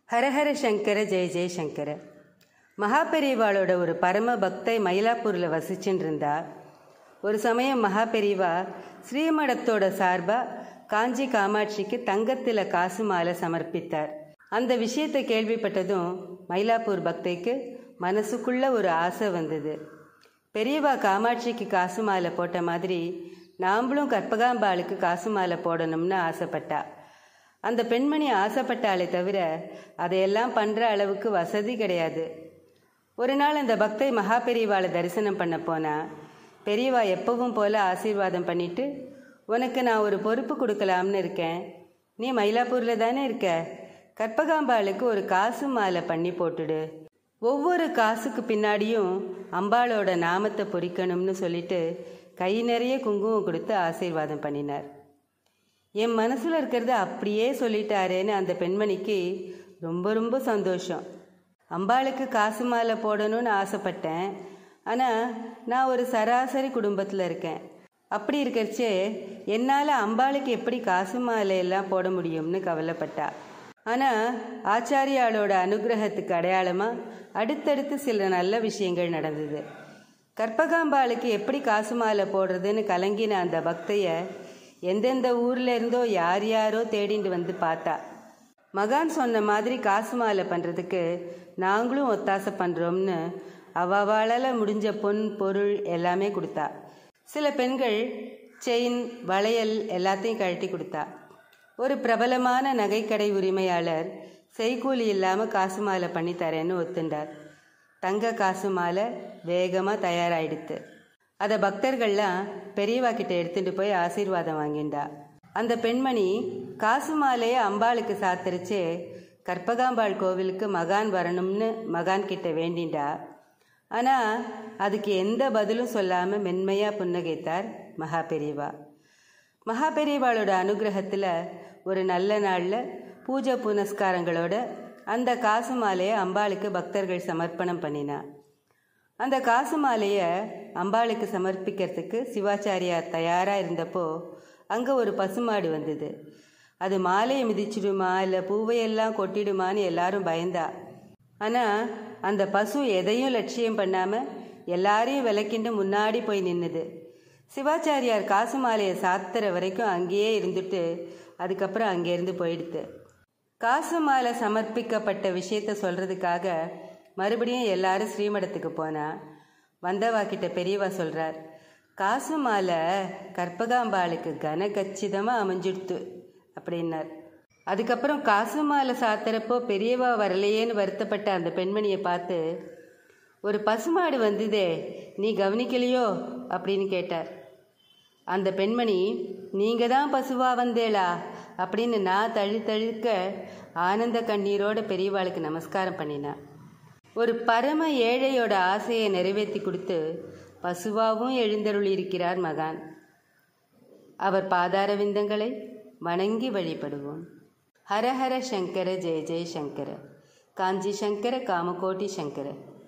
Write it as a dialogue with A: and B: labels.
A: ஹரஹர சங்கர ஜெய ஜெய சங்கர மகாபெரிவாளோட ஒரு பரம பக்தை மயிலாப்பூரில் வசிச்சுட்டு இருந்தா ஒரு சமயம் மகாபெரிவா ஸ்ரீமடத்தோட சார்பாக காஞ்சி காமாட்சிக்கு தங்கத்தில் காசு மாலை சமர்ப்பித்தார் அந்த விஷயத்தை கேள்விப்பட்டதும் மயிலாப்பூர் பக்தைக்கு மனசுக்குள்ள ஒரு ஆசை வந்தது பெரியவா காமாட்சிக்கு காசு மாலை போட்ட மாதிரி நாம்ளும் கற்பகாம்பாளுக்கு காசு மாலை போடணும்னு ஆசைப்பட்டா அந்த பெண்மணி ஆசைப்பட்டாலே தவிர அதையெல்லாம் பண்ணுற அளவுக்கு வசதி கிடையாது ஒரு நாள் அந்த பக்தை மகா பெரியவாளை தரிசனம் பண்ண போனா பெரியவா எப்பவும் போல ஆசீர்வாதம் பண்ணிட்டு உனக்கு நான் ஒரு பொறுப்பு கொடுக்கலாம்னு இருக்கேன் நீ மயிலாப்பூரில் தானே இருக்க கற்பகாம்பாளுக்கு ஒரு காசு மாலை பண்ணி போட்டுடு ஒவ்வொரு காசுக்கு பின்னாடியும் அம்பாளோட நாமத்தை பொறிக்கணும்னு சொல்லிட்டு கை நிறைய குங்குமம் கொடுத்து ஆசீர்வாதம் பண்ணினார் என் மனசில் இருக்கிறத அப்படியே சொல்லிட்டாரேன்னு அந்த பெண்மணிக்கு ரொம்ப ரொம்ப சந்தோஷம் அம்பாளுக்கு காசு மாலை போடணும்னு ஆசைப்பட்டேன் ஆனால் நான் ஒரு சராசரி குடும்பத்தில் இருக்கேன் அப்படி இருக்கிறச்சே என்னால் அம்பாளுக்கு எப்படி காசு மாலையெல்லாம் போட முடியும்னு கவலைப்பட்டா ஆனால் ஆச்சாரியாளோட அனுகிரகத்துக்கு அடையாளமாக அடுத்தடுத்து சில நல்ல விஷயங்கள் நடந்தது கற்பகாம்பாளுக்கு எப்படி காசு மாலை போடுறதுன்னு கலங்கின அந்த பக்தையை எந்தெந்த ஊர்ல இருந்தோ யார் யாரோ தேடிண்டு வந்து பார்த்தா மகான் சொன்ன மாதிரி காசு மாலை பண்ணுறதுக்கு நாங்களும் ஒத்தாசை பண்ணுறோம்னு அவாவாளால் முடிஞ்ச பொன் பொருள் எல்லாமே கொடுத்தா சில பெண்கள் செயின் வளையல் எல்லாத்தையும் கழட்டி கொடுத்தா ஒரு பிரபலமான நகைக்கடை உரிமையாளர் செய்கூலி இல்லாமல் காசு மாலை பண்ணி தரேன்னு ஒத்துண்டார் தங்க காசு மாலை வேகமாக தயாராயிடுத்து அதை பக்தர்கள்லாம் பெரியவா கிட்ட எடுத்துட்டு போய் ஆசீர்வாதம் வாங்கிண்டா அந்த பெண்மணி காசு மாலையை அம்பாளுக்கு சாத்திரிச்சே கற்பகாம்பாள் கோவிலுக்கு மகான் வரணும்னு மகான் கிட்ட வேண்டிண்டா ஆனால் அதுக்கு எந்த பதிலும் சொல்லாமல் மென்மையாக புன்னகைத்தார் மகா பெரியவா மகா பெரியவாளோட அனுகிரகத்தில் ஒரு நல்ல நாளில் பூஜை புனஸ்காரங்களோட அந்த காசு மாலையை அம்பாளுக்கு பக்தர்கள் சமர்ப்பணம் பண்ணினா அந்த காசு மாலையை அம்பாளுக்கு சமர்ப்பிக்கிறதுக்கு சிவாச்சாரியார் தயாராக இருந்தப்போ அங்கே ஒரு பசுமாடு வந்தது அது மாலையை மிதிச்சிடுமா இல்லை பூவையெல்லாம் கொட்டிடுமான்னு எல்லாரும் பயந்தா ஆனால் அந்த பசு எதையும் லட்சியம் பண்ணாமல் எல்லாரையும் விளக்கிண்டு முன்னாடி போய் நின்னுது சிவாச்சாரியார் காசு மாலையை சாத்துற வரைக்கும் அங்கேயே இருந்துட்டு அதுக்கப்புறம் அங்கேருந்து போயிடுது காசு மாலை சமர்ப்பிக்கப்பட்ட விஷயத்த சொல்கிறதுக்காக மறுபடியும் எல்லாரும் ஸ்ரீமடத்துக்கு போனா வந்தவா கிட்ட பெரியவா சொல்கிறார் காசு மாலை கற்பகாம்பாளுக்கு கன கச்சிதமாக அமைஞ்சிடுத்து அப்படின்னார் அதுக்கப்புறம் காசு மாலை சாத்துறப்போ பெரியவா வரலையேன்னு வருத்தப்பட்ட அந்த பெண்மணியை பார்த்து ஒரு பசுமாடு வந்ததே நீ கவனிக்கலையோ அப்படின்னு கேட்டார் அந்த பெண்மணி நீங்கள் தான் பசுவா வந்தேளா அப்படின்னு நான் தழு தழுக்க ஆனந்த கண்ணீரோட பெரியவாளுக்கு நமஸ்காரம் பண்ணினா ஒரு பரம ஏழையோட ஆசையை நிறைவேற்றி கொடுத்து பசுவாவும் எழுந்தருள் இருக்கிறார் மகான் அவர் பாதார விந்தங்களை வணங்கி வழிபடுவோம் ஹரஹர சங்கர ஜெய ஜெய சங்கர காஞ்சி சங்கர காமகோட்டி சங்கர